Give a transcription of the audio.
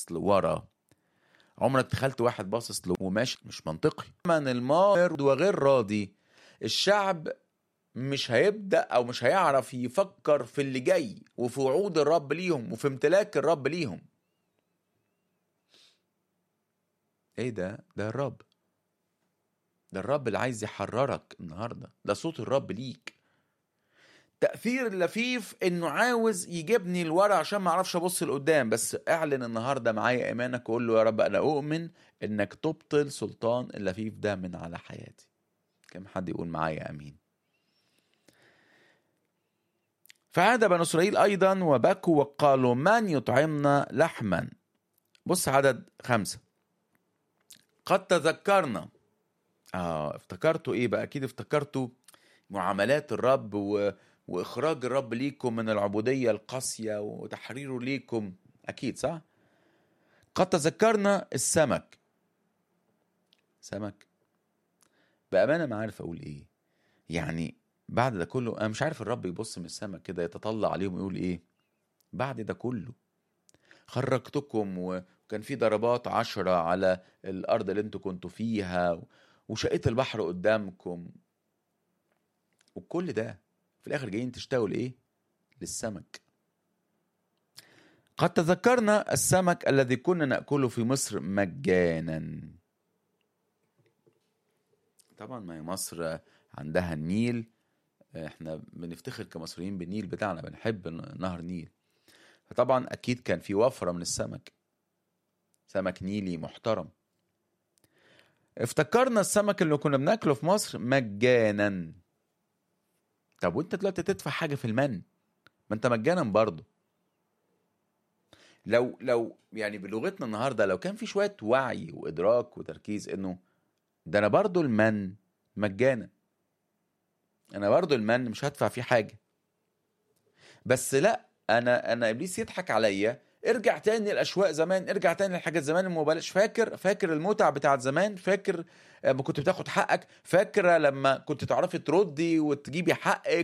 لورا عمرك تخيلت واحد باصص له وماشي مش منطقي من المار وغير راضي الشعب مش هيبدأ أو مش هيعرف يفكر في اللي جاي وفي وعود الرب ليهم وفي امتلاك الرب ليهم ايه ده ده الرب ده الرب اللي عايز يحررك النهارده ده صوت الرب ليك تأثير اللفيف انه عاوز يجيبني لورا عشان ما اعرفش ابص لقدام بس اعلن النهارده معايا ايمانك وقول له يا رب انا اؤمن انك تبطل سلطان اللفيف ده من على حياتي كم حد يقول معايا امين فعاد بنو اسرائيل ايضا وبكوا وقالوا من يطعمنا لحما بص عدد خمسة قد تذكرنا اه افتكرتوا ايه بقى اكيد افتكرتوا معاملات الرب و... واخراج الرب ليكم من العبوديه القاسيه وتحريره ليكم اكيد صح قد تذكرنا السمك سمك بامانه ما عارف اقول ايه يعني بعد ده كله انا مش عارف الرب يبص من السماء كده يتطلع عليهم ويقول ايه بعد ده كله خرجتكم وكان في ضربات عشرة على الأرض اللي انتوا كنتوا فيها وشقيت البحر قدامكم وكل ده في الآخر جايين تشتاقوا لإيه؟ للسمك قد تذكرنا السمك الذي كنا نأكله في مصر مجانا طبعا ما هي مصر عندها النيل احنا بنفتخر كمصريين بالنيل بتاعنا بنحب نهر النيل فطبعا اكيد كان في وفره من السمك سمك نيلي محترم افتكرنا السمك اللي كنا بناكله في مصر مجانا طب وانت دلوقتي تدفع حاجه في المن ما انت مجانا برضه لو لو يعني بلغتنا النهارده لو كان في شويه وعي وادراك وتركيز انه ده انا برضه المن مجانا انا برضه المن مش هدفع فيه حاجه بس لا انا انا ابليس يضحك عليا ارجع تاني الاشواق زمان ارجع تاني لحاجات زمان المبالغ فاكر فاكر المتع بتاعت زمان فاكر لما كنت بتاخد حقك فاكره لما كنت تعرفي تردي وتجيبي حقك